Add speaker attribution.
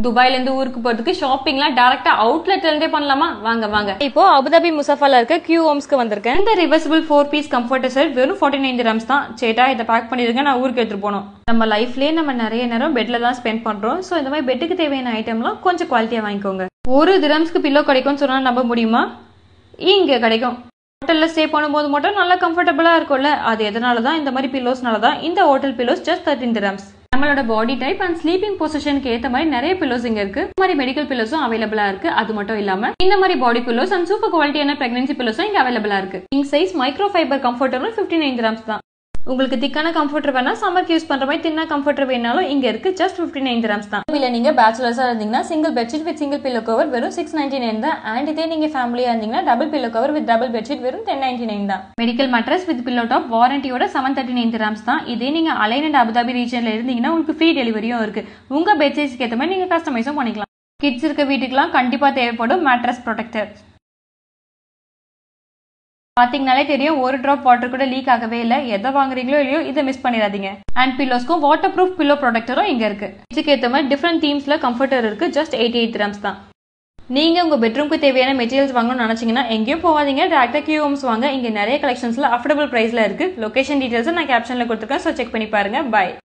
Speaker 1: துபாயில இருந்து ஊருக்கு போறதுக்கு ஷாப்பிங்லாம் டேரக்டா அவுட்லெட்ல இருந்தே பண்ணலாமா வாங்க வாங்க இப்போ அபுதாபி முசாஃபால இருக்க கியூ ஹோம்ஸ்க்கு வந்திருக்கேன் இந்த reversible four piece comforter set வெறும் ஃபார்ட்டி நைன் ரம்ஸ் தான் சேட்டா இதை பேக் பண்ணிருங்க நான் ஊருக்கு எடுத்துட்டு போனோம் நம்ம லைஃப்லயே நம்ம நிறைய நேரம் பெட்ல தான் ஸ்பெண்ட் பண்றோம் ஸோ இந்த மாதிரி பெட்டுக்கு தேவையான ஐட்டம்லாம் கொஞ்சம் குவாலிட்டியா வாங்கிக்கோங்க ஒரு திரம்ஸ்க்கு பில்லோ கிடைக்கும்னு சொன்னா நம்ப முடியுமா இங்க கிடைக்கும் ஹோட்டல்ல ஸ்டே பண்ணும்போது மட்டும் நல்லா கம்ஃபர்டபுளா இருக்கும்ல அது எதனால தான் இந்த மாதிரி பில்லோஸ்னால தான் இந்த hotel pillows just thirteen dirhams நம்மளோட பாடி டைப் அண்ட் ஸ்லீப்பிங் பொசிஷனுக்கு ஏத்த மாதிரி நிறைய பில்லோஸ் இங்க இருக்கு இந்த மாதிரி மெடிக்கல் பில்லோஸும் அவைலபிளா இருக்கு அது மட்டும் இல்லாம இந்த மாதிரி பாடி பில்லோஸ் அண்ட் சூப்பர் குவாலிட்டியான பிரெக்னன்சி பில்லோஸும் இங்க அவைலபிளா இருக்கு கிங் சைஸ் மைக்ரோ ஃபைபர் கம்ஃபர்டரும் ஃபிஃப்டி நைன் கிராம்ஸ் தான் உங்களுக்கு திக்கான கம்ஃபர்டர் வேணா சம்மருக்கு யூஸ் பண்ற மாதிரி தின்னா கம்ஃபர்டர் வேணாலும் இங்க இருக்கு ஜஸ்ட் ஃபிஃப்டி நைன் கிராம்ஸ் தான் இல்ல நீங்க பேச்சுலர்ஸா இருந்தீங்கன்னா single bedsheet with single pillow cover வெறும் சிக்ஸ் நைன்டி நைன் தான் அண்ட் இதே நீங்க ஃபேமிலியா இருந்தீங்கன்னா double pillow cover with double bedsheet வெறும் டென் நைன்டி நைன் தான் medical mattress with pillow top வாரண்டியோட செவன் தேர்ட்டி நைன் கிராம்ஸ் தான் இதே நீங்க அலைன் அண்ட் அபுதாபி ரீஜன்ல இருந்தீங்கன்னா உங்களுக்கு ஃப்ரீ டெலிவரியும் இருக்கு உங்க பெட் சைஸ்க்கு ஏற்ற மாதிரி நீங்க கஸ்டமைஸும் பண்ணிக்கலாம் கிட்ஸ் இருக்க வீட்டுக்குலாம் கண்டிப்பா தேவைப்படும் மேட்ரஸ் ப்ரொடெக்டர் பாத்தீங்கனாலே தெரியும் ஒரு ட்ராப் வாட்டர் கூட லீக் ஆகவே இல்லை எதை வாங்குறீங்களோ இல்லையோ இதை மிஸ் பண்ணிடாதீங்க அண்ட் பில்லோஸ்க்கும் வாட்டர் ப்ரூஃப் பில்லோ ப்ராடக்டரும் இங்க இருக்கு இதுக்கு ஏற்ற மாதிரி டிஃப்ரெண்ட் தீம்ஸ்ல கம்ஃபர்டர் இருக்கு ஜஸ்ட் எயிட்டி எயிட் கிராம்ஸ் தான் நீங்க உங்க பெட்ரூம்க்கு தேவையான மெட்டீரியல்ஸ் வாங்கணும்னு நினைச்சீங்கன்னா எங்கேயும் போகாதீங்க டேரக்டா கியூ ஹோம்ஸ் வாங்க இங்க நிறைய கலெக்ஷன்ஸ்ல அஃபோர்டபுள் பிரைஸ்ல இருக்கு லொகேஷன் டீடைல்ஸ் நான் கேப்ஷன்ல கொடுத்துருக்கேன் ஸோ செக் பண்ணி பாருங்க பை